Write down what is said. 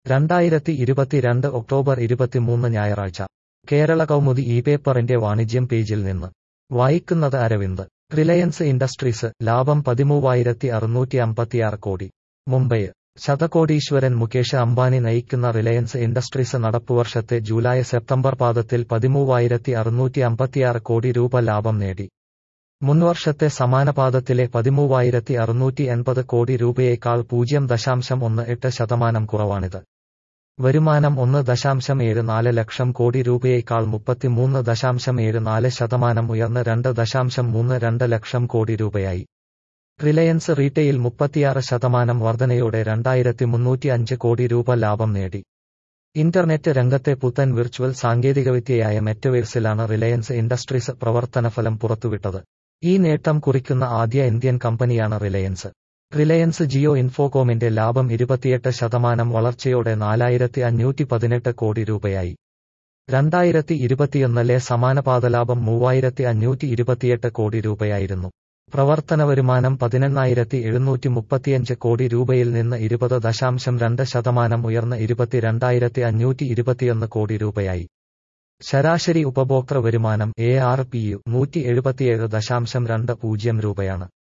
രണ്ടായിരത്തി ഇരുപത്തിരണ്ട് ഒക്ടോബർ ഇരുപത്തിമൂന്ന് ഞായറാഴ്ച കേരള കൗമുദി ഈ പേപ്പറിന്റെ വാണിജ്യം പേജിൽ നിന്ന് വായിക്കുന്നത് അരവിന്ദ് റിലയൻസ് ഇൻഡസ്ട്രീസ് ലാഭം പതിമൂവായിരത്തി അറുന്നൂറ്റി അമ്പത്തിയാറ് കോടി മുംബൈ ശതകോടീശ്വരൻ മുകേഷ് അംബാനി നയിക്കുന്ന റിലയൻസ് ഇൻഡസ്ട്രീസ് നടപ്പുവർഷത്തെ ജൂലൈ സെപ്റ്റംബർ പാദത്തിൽ പതിമൂവായിരത്തി അറുന്നൂറ്റി അമ്പത്തിയാറ് കോടി രൂപ ലാഭം നേടി മുൻവർഷത്തെ സമാന പാദത്തിലെ പതിമൂവായിരത്തി അറുന്നൂറ്റി എൺപത് കോടി രൂപയേക്കാൾ പൂജ്യം ദശാംശം ഒന്ന് എട്ട് ശതമാനം കുറവാണിത് വരുമാനം ഒന്ന് ദശാംശം ഏഴ് നാല് ലക്ഷം കോടി രൂപയേക്കാൾ മുപ്പത്തിമൂന്ന് ദശാംശം ഏഴ് നാല് ശതമാനം ഉയർന്ന് രണ്ട് ദശാംശം മൂന്ന് രണ്ട് ലക്ഷം കോടി രൂപയായി റിലയൻസ് റീറ്റെയിൽ മുപ്പത്തിയാറ് ശതമാനം വർധനയോടെ രണ്ടായിരത്തി മുന്നൂറ്റി അഞ്ച് കോടി രൂപ ലാഭം നേടി ഇന്റർനെറ്റ് രംഗത്തെ പുത്തൻ വിർച്വൽ സാങ്കേതികവിദ്യയായ മെറ്റവേഴ്സിലാണ് റിലയൻസ് ഇൻഡസ്ട്രീസ് പ്രവർത്തനഫലം പുറത്തുവിട്ടത് ഈ നേട്ടം കുറിക്കുന്ന ആദ്യ ഇന്ത്യൻ കമ്പനിയാണ് റിലയൻസ് റിലയൻസ് ജിയോ ഇൻഫോകോമിന്റെ ലാഭം ഇരുപത്തിയെട്ട് ശതമാനം വളർച്ചയോടെ നാലായിരത്തി അഞ്ഞൂറ്റി പതിനെട്ട് കോടി രൂപയായി രണ്ടായിരത്തി ഇരുപത്തിയൊന്നിലെ സമാന പാതലാഭം മൂവായിരത്തി അഞ്ഞൂറ്റി ഇരുപത്തിയെട്ട് കോടി രൂപയായിരുന്നു പ്രവർത്തന വരുമാനം പതിനെണ്ണായിരത്തി എഴുന്നൂറ്റി മുപ്പത്തിയഞ്ച് കോടി രൂപയിൽ നിന്ന് ഇരുപത് ദശാംശം രണ്ട് ശതമാനം ഉയർന്ന് ഇരുപത്തിരണ്ടായിരത്തി അഞ്ഞൂറ്റി ഇരുപത്തിയൊന്ന് കോടി രൂപയായി ശരാശരി ഉപഭോക്തൃ വരുമാനം എ ആർ പി യു നൂറ്റി എഴുപത്തിയേഴ് ദശാംശം രണ്ട് പൂജ്യം രൂപയാണ്